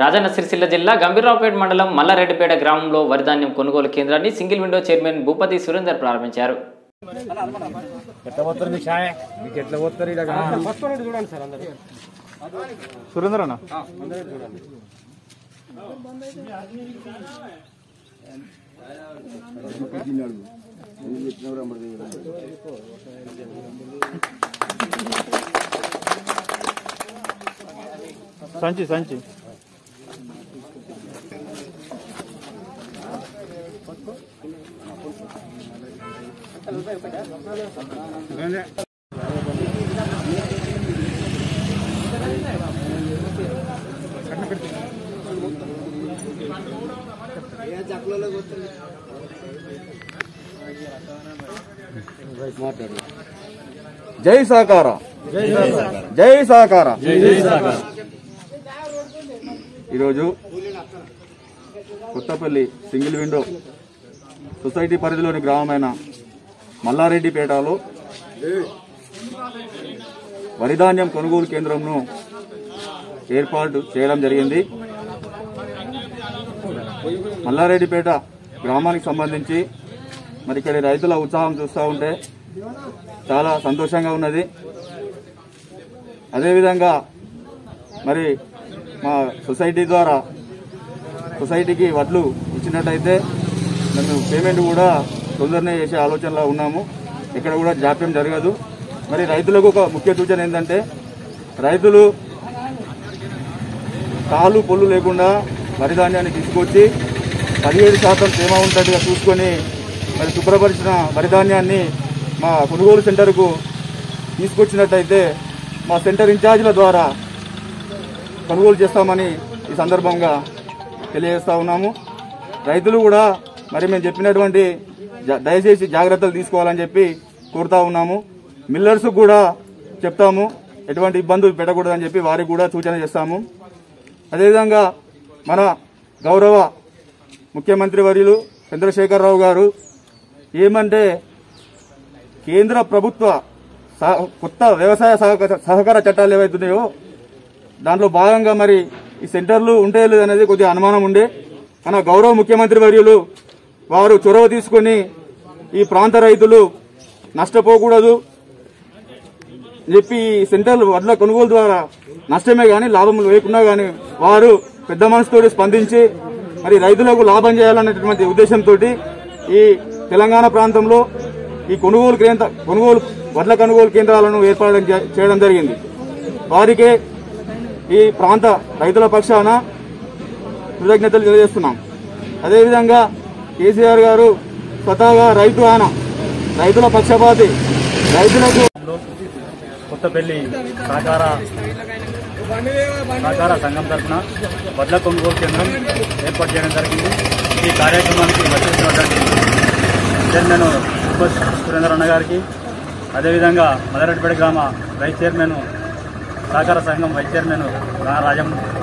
రాజన్న సిరిసిల్ల జిల్లా గంభీరావుపేట మండలం మల్లారెడ్డిపేట గ్రామంలో వరిధాన్యం కొనుగోలు కేంద్రాన్ని single window chairman Bhupathi Surender ప్రారంభించారు ఎట్లా పోతారు మీ ఛాయ్ మీకు ఎట్లా పోతారు ఇక్కడ చూడండి సార్ అందరూ సురేంద్ర అన్న సంచి సంచి జై సహకార జై సహకార ఈరోజు కొత్తపల్లి సింగిల్ విండో సొసైటీ పరిధిలోని గ్రామమైన మల్లారెడ్డిపేటలో వరిధాన్యం కొనుగోలు కేంద్రంను ఏర్పాటు చేయడం జరిగింది మల్లారెడ్డిపేట గ్రామానికి సంబంధించి మరి ఇక్కడ రైతుల ఉత్సాహం చూస్తూ ఉంటే చాలా సంతోషంగా ఉన్నది అదేవిధంగా మరి మా సొసైటీ ద్వారా సొసైటీకి వడ్లు ఇచ్చినట్టయితే మేము పేమెంట్ కూడా తొందరనే చేసే ఆలోచనలో ఉన్నాము ఇక్కడ కూడా జాప్యం జరగదు మరి రైతులకు ఒక ముఖ్య సూచన ఏంటంటే రైతులు కాలు పొల్లు లేకుండా వరి ధాన్యాన్ని తీసుకొచ్చి పదిహేడు శాతం తేమ ఉన్నట్టుగా చూసుకొని మరి శుభ్రపరిచిన వరి ధాన్యాన్ని మా కొనుగోలు సెంటర్కు తీసుకొచ్చినట్టయితే మా సెంటర్ ఇన్ఛార్జీల ద్వారా కొనుగోలు చేస్తామని ఈ సందర్భంగా తెలియజేస్తా ఉన్నాము రైతులు కూడా మరి మేము చెప్పినటువంటి జా- దయచేసి జాగ్రత్తలు తీసుకోవాలని చెప్పి కోరుతా ఉన్నాము మిల్లర్స్ కూడా చెప్తాము ఎటువంటి ఇబ్బందులు పెట్టకూడదని చెప్పి వారికి కూడా సూచన చేస్తాము అదేవిధంగా మన గౌరవ ముఖ్యమంత్రి వర్యులు చంద్రశేఖరరావు గారు ఏమంటే కేంద్ర ప్రభుత్వ సహ- కొత్త వ్యవసాయ సహక- సహకార చట్టాలు ఏవైతున్నాయో దాంట్లో భాగంగా మరి ఈ సెంటర్లు ఉంటే లేదనేది కొద్దిగా అనుమానం ఉండే మన గౌరవ ముఖ్యమంత్రి వర్యులు వారు చొరవ తీసుకొని ఈ ప్రాంత రైతులు నష్టపోకూడదు అని చెప్పి ఈ సెంటర్లు వడ్ల కొనుగోలు ద్వారా నష్టమే గాని లాభం లేకున్నా గాని వారు పెద్ద మనసుతోటి స్పందించి మరి రైతులకు లాభం చేయాలనేటువంటి ఉద్దేశంతో ఈ తెలంగాణ ప్రాంతంలో ఈ కొనుగోలు కేంద్ర కొనుగోలు వడ్ల కొనుగోలు కేంద్రాలను ఏర్పాటు చే- చేయడం జరిగింది వారికే ఈ ప్రాంత రైతుల పక్షాన కృతజ్ఞతలు తెలియజేస్తున్నాం అదేవిధంగా కేసీఆర్ గారు స్వతహాగా రైతు ఆయన రైతుల పక్షపాతి రైతులకు కొత్తపల్లి సహకార సహకార సంఘం తరఫున వడ్ల కొనుగోలు కేంద్రం ఏర్పాటు చేయడం జరిగింది ఈ కార్యక్రమానికి వచ్చినటువంటి చైర్మన్ సుభాష్ సురేంద్ర అన్న గారికి అదేవిధంగా మదరెడ్డిపేట గ్రామ వైస్ చైర్మన్ సహకార సంఘం వైస్ చైర్మన్ రా- రాజం